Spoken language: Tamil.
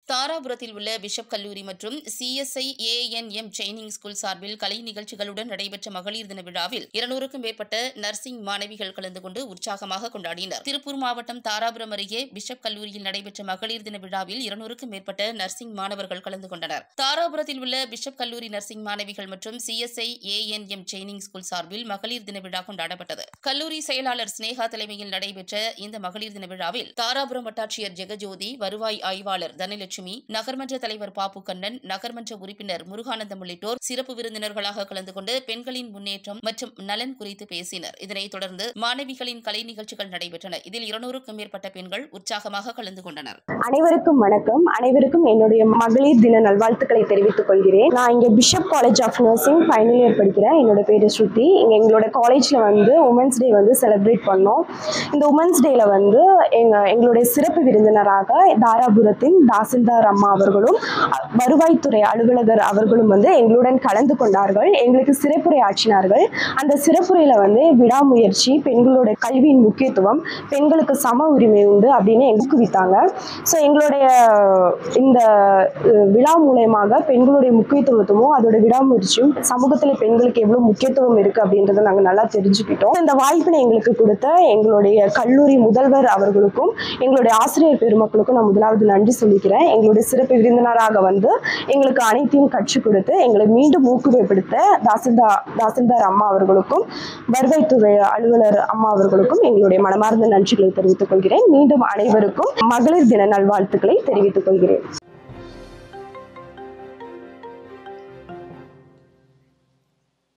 தாராபுரத்தில் உள்ள பிஷப் கல்லூரி மற்றும் சிஎஸ்ஐ ஏஎன்எம் ட்ரைனிங் ஸ்கூல் சார்பில் கலை நிகழ்ச்சிகளுடன் நடைபெற்ற மகளிர் தின விழாவில் இருநூறுக்கும் மேற்பட்ட நர்சிங் மாணவிகள் கலந்து கொண்டு உற்சாகமாக கொண்டாடினர் திருப்பூர் மாவட்டம் தாராபுரம் அருகே பிஷப் கல்லூரியில் நடைபெற்ற மகளிர் தின விழாவில் இருநூறுக்கும் மேற்பட்ட நர்சிங் மாணவர்கள் கலந்து கொண்டனர் தாராபுரத்தில் உள்ள பிஷப் கல்லூரி நர்சிங் மாணவிகள் மற்றும் சிஎஸ்ஐ ஏஎன்எம் ட்ரைனிங் ஸ்கூல் சார்பில் மகளிர் தின விழா கொண்டாடப்பட்டது கல்லூரி செயலாளர் ஸ்னேகா தலைமையில் நடைபெற்ற இந்த மகளிர் தின விழாவில் தாராபுரம் வட்டாட்சியர் ஜெகஜோதி வருவாய் ஆய்வாளர் தனலட்சுமி நகர்மன்ற தலைவர் பாப்பு கண்ணன் நகர்மன்ற உறுப்பினர் முருகானந்தம் உள்ளிட்டோர் சிறப்பு விருந்தினர்களாக கலந்து கொண்டு பெண்களின் முன்னேற்றம் மற்றும் நலன் குறித்து பேசினர் இதனைத் தொடர்ந்து மாணவிகளின் கலை நிகழ்ச்சிகள் நடைபெற்றன இதில் இருநூறுக்கும் மேற்பட்ட பெண்கள் உற்சாகமாக கலந்து கொண்டனர் அனைவருக்கும் வணக்கம் அனைவருக்கும் என்னுடைய மகளிர் தின நல்வாழ்த்துக்களை தெரிவித்துக் கொள்கிறேன் நான் இங்கே Bishop College of Nursing final year படிக்கிறேன் என்னோட பேர் ஸ்ருதி இங்கே எங்களோட காலேஜில் வந்து உமன்ஸ் டே வந்து செலிப்ரேட் பண்ணோம் இந்த உமன்ஸ் டேல வந்து எங்க எங்களுடைய சிறப்பு விருந்தினராக தாராபுரத்தின் தாசில்தார் அம்மா அவர்களும் அ- வருவாய்த்துறை அலுவலகர் அவர்களும் வந்து எங்களுடன் கலந்து கொண்டார்கள் எங்களுக்கு சிறப்புரை ஆற்றினார்கள் அந்த சிறப்புரையில வந்து விடாமுயற்சி பெண்களோட கல்வியின் முக்கியத்துவம் பெண்களுக்கு சம உரிமை உண்டு அப்படின்னு எங்களுக்கு ஊக்குவித்தாங்க ஸோ எங்களுடைய இந்த அஹ், விழா மூலயமாக பெண்களுடைய முக்கியத்துவத்துவமும் அதோட விடாமுயற்சியும் சமூகத்தில் பெண்களுக்கு எவ்வளோ முக்கியத்துவம் இருக்கு அப்படின்றத நாங்கள் நல்லா தெரிஞ்சுக்கிட்டோம் இந்த வாய்ப்பினை எங்களுக்கு கொடுத்த எங்களுடைய கல்லூரி முதல்வர் அவர்களுக்கும் எங்களுடைய ஆசிரியர் பெருமக்களுக்கும் நான் முதலாவது நன்றி சொல்லிக்கிறேன் எங்களுடைய சிறப்பு விருந்தினராக வந்து எங்களுக்கு அனைத்தையும் கற்றுக் கொடுத்து எங்களை மீண்டும் ஊக்குவிப்படுத்த தாசில்தார் தாசில்தார் அம்மா அவர்களுக்கும் வருவாய்த்துறை அலுவலர் அம்மா அவர்களுக்கும் எங்களுடைய மனமார்ந்த நன்றிகளை தெரிவித்துக் கொள்கிறேன் மீண்டும் அனைவருக்கும் மகளிர் தின நல்வாழ்த்துக்களை தெரிவித்துக் கொள்கிறேன்